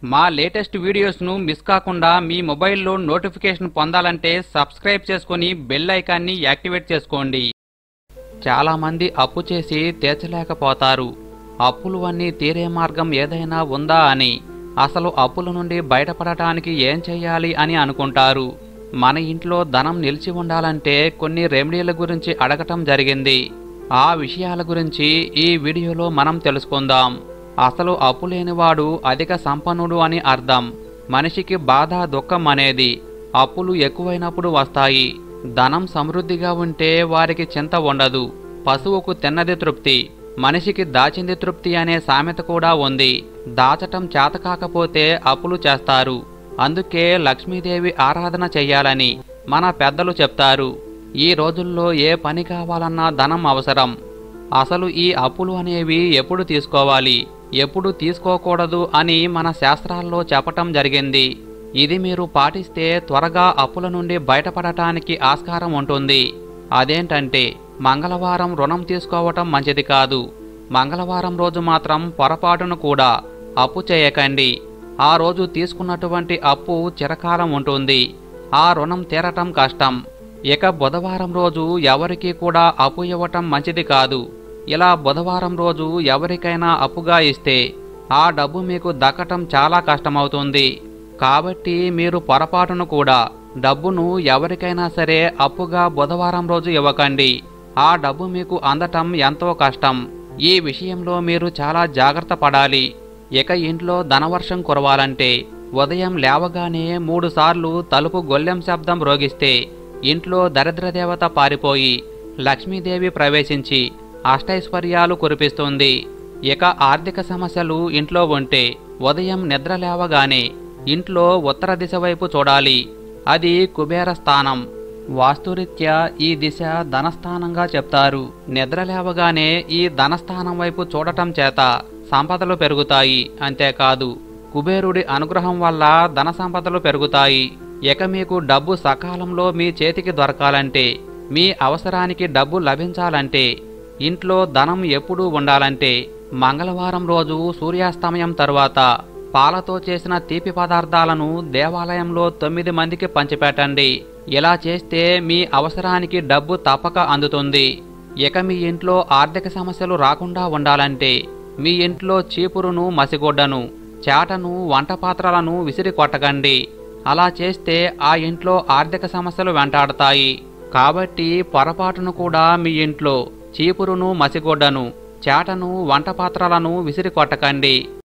మా latest వీడియోస్ను miss కాకుండా మీ మొబైల్లో నోటిఫికేషన్ పొందాలంటే సబ్స్క్రైబ్ చేసుకుని బెల్ ఐకాన్ని యాక్టివేట్ చేసుకోండి చాలామంది అప్పు చేసి తీర్చలేకపోతారు అప్పులు అన్నీ తీరే మార్గం ఏదైనా ఉందా అని అసలు అప్పుల నుండి బయటపడటానికి ఏం చెయ్యాలి అని అనుకుంటారు మన ఇంట్లో ధనం నిలిచి ఉండాలంటే కొన్ని రెమెడీల గురించి అడగటం జరిగింది ఆ విషయాల గురించి ఈ వీడియోలో మనం తెలుసుకుందాం అసలు అప్పు లేనివాడు అధిక సంపన్నుడు అని అర్థం మనిషికి బాధ దుఃఖం అనేది అప్పులు ఎక్కువైనప్పుడు వస్తాయి ధనం సమృద్ధిగా ఉంటే వారికి చింత ఉండదు పశువుకు తిన్నది తృప్తి మనిషికి దాచింది తృప్తి అనే సామెత కూడా ఉంది దాచటం చేతకాకపోతే అప్పులు చేస్తారు అందుకే లక్ష్మీదేవి ఆరాధన చెయ్యాలని మన పెద్దలు చెప్తారు ఈ రోజుల్లో ఏ పని కావాలన్నా ధనం అవసరం అసలు ఈ అప్పులు అనేవి ఎప్పుడు తీసుకోవాలి ఎప్పుడు తీసుకోకూడదు అని మన శాస్త్రాల్లో చెప్పటం జరిగింది ఇది మీరు పాటిస్తే త్వరగా అప్పుల నుండి బయటపడటానికి ఆస్కారం ఉంటుంది అదేంటంటే మంగళవారం రుణం తీసుకోవటం మంచిది కాదు మంగళవారం రోజు మాత్రం పొరపాటును కూడా అప్పు చేయకండి ఆ రోజు తీసుకున్నటువంటి అప్పు చిరకాలం ఉంటుంది ఆ రుణం తీరటం కష్టం ఇక బుధవారం రోజు ఎవరికీ కూడా అప్పు ఇవ్వటం మంచిది కాదు ఇలా బుధవారం రోజు ఎవరికైనా అప్పుగా ఇస్తే ఆ డబ్బు మీకు దక్కటం చాలా కష్టమవుతుంది కాబట్టి మీరు పొరపాటును కూడా డబ్బును ఎవరికైనా సరే అప్పుగా బుధవారం రోజు ఇవ్వకండి ఆ డబ్బు మీకు అందటం ఎంతో కష్టం ఈ విషయంలో మీరు చాలా జాగ్రత్త పడాలి ఇక ఇంట్లో ధనవర్షం కురవాలంటే ఉదయం లేవగానే మూడుసార్లు తలుపు గొల్లెం శబ్దం రోగిస్తే ఇంట్లో దరిద్రదేవత పారిపోయి లక్ష్మీదేవి ప్రవేశించి అష్టైశ్వర్యాలు కురిపిస్తుంది ఇక ఆర్థిక సమస్యలు ఇంట్లో ఉంటే ఉదయం నిద్ర లేవగానే ఇంట్లో ఉత్తర దిశ వైపు చూడాలి అది కుబేర స్థానం వాస్తురీత్యా ఈ దిశ ధనస్థానంగా చెప్తారు నిద్ర లేవగానే ఈ ధనస్థానం వైపు చూడటం చేత సంపదలు పెరుగుతాయి అంతేకాదు కుబేరుడి అనుగ్రహం వల్ల ధన సంపదలు పెరుగుతాయి ఇక మీకు డబ్బు సకాలంలో మీ చేతికి దొరకాలంటే మీ అవసరానికి డబ్బు లభించాలంటే ఇంట్లో ధనం ఎప్పుడూ ఉండాలంటే మంగళవారం రోజు సూర్యాస్తమయం తరువాత పాలతో చేసిన తీపి పదార్థాలను దేవాలయంలో తొమ్మిది మందికి పంచిపెట్టండి ఇలా చేస్తే మీ అవసరానికి డబ్బు తప్పక అందుతుంది ఇక మీ ఇంట్లో ఆర్థిక సమస్యలు రాకుండా ఉండాలంటే మీ ఇంట్లో చీపురును మసిగొడ్డను చాటను వంట పాత్రలను విసిరి కొట్టకండి అలా చేస్తే ఆ ఇంట్లో ఆర్థిక సమస్యలు వెంటాడతాయి కాబట్టి పొరపాటును కూడా మీ ఇంట్లో చీపురును మసిగొడ్డను చాటను వంట పాత్రలను విసిరి కొట్టకండి